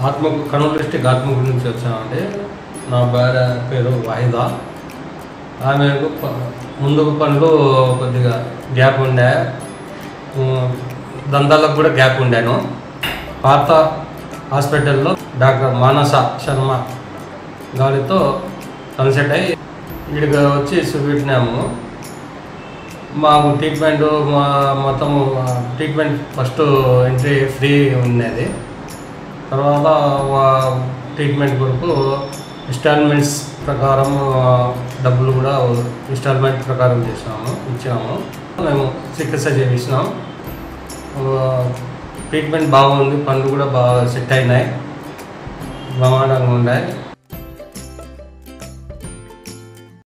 ఆత్మ కర్నూలు డిస్టిక్ ఆత్మకూరు నుంచి వచ్చామండి నా భార్య పేరు వాయిదా ఆమెకు ప- ముందుకు పనులు కొద్దిగా గ్యాప్ ఉండే ఉమ్, దందాలకు కూడా గ్యాప్ ఉండాను పాత హాస్పిటల్లో డాక్టర్ మానస శర్మ గారితో కన్సల్ట్ అయ్యి ఇక్కడికి వచ్చి చూపెట్టినాము మాకు ట్రీట్మెంట్ మా మొత్తం ట్రీట్మెంట్ ఫస్ట్ ఎంట్రీ ఫ్రీ ఉన్నది తర్వాత వా- ట్రీట్మెంట్ కొరకు ఇన్స్టాల్మెంట్స్ ప్రకారం ఆ, డబ్బులు కూడా ఇన్స్టాల్మెంట్ ప్రకారం చేసినాము ఇచ్చినాము మేము చికిత్స చేయించినాం ఆ, ట్రీట్మెంట్ బాగుంది పనులు కూడా బాగా సెట్ అయినాయి బ్రహ్మాండంగా ఉన్నాయి